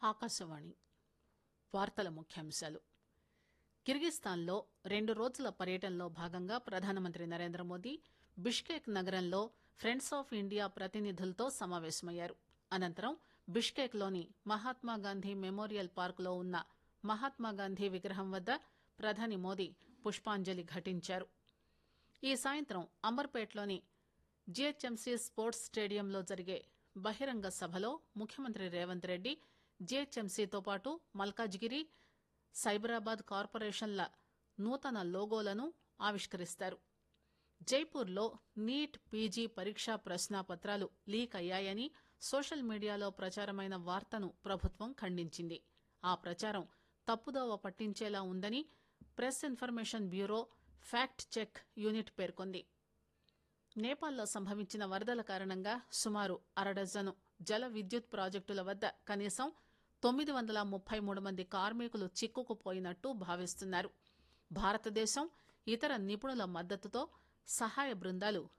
ఆకాశవాణి వార్తల ముఖ్యాంశాలు కిర్గిస్థాన్లో రెండు రోజుల పర్యటనలో భాగంగా ప్రధానమంత్రి నరేంద్ర మోదీ బిష్కేక్ నగరంలో ఫ్రెండ్స్ ఆఫ్ ఇండియా ప్రతినిధులతో సమావేశమయ్యారు అనంతరం బిష్కేక్లోని మహాత్మాగాంధీ మెమోరియల్ పార్కులో ఉన్న మహాత్మాగాంధీ విగ్రహం వద్ద ప్రధాని మోదీ పుష్పాంజలి ఘటించారు ఈ సాయంత్రం అంబర్పేటలోని జీహెచ్ఎంసీ స్పోర్ట్స్ స్టేడియంలో జరిగే బహిరంగ సభలో ముఖ్యమంత్రి రేవంత్ రెడ్డి జీహెచ్ఎంసీతో పాటు మల్కాజ్గిరి సైబరాబాద్ కార్పొరేషన్ల నూతన లోగోలను ఆవిష్కరిస్తారు జైపూర్లో నీట్ పీజీ పరీక్షా ప్రశ్నాపత్రాలు లీక్ అయ్యాయని సోషల్ మీడియాలో ప్రచారమైన వార్తను ప్రభుత్వం ఖండించింది ఆ ప్రచారం తప్పుదోవ పట్టించేలా ఉందని Press Information Bureau fact check unit పేర్కొంది నేపాల్లో సంభవించిన వరదల కారణంగా సుమారు అరడజను జల విద్యుత్ ప్రాజెక్టుల వద్ద కనీసం తొమ్మిది వందల ముప్పై మూడు మంది కార్మికులు చిక్కుకుపోయినట్టు భావిస్తున్నారు భారతదేశం ఇతర నిపుణుల మద్దతుతో సహాయ బృందాలు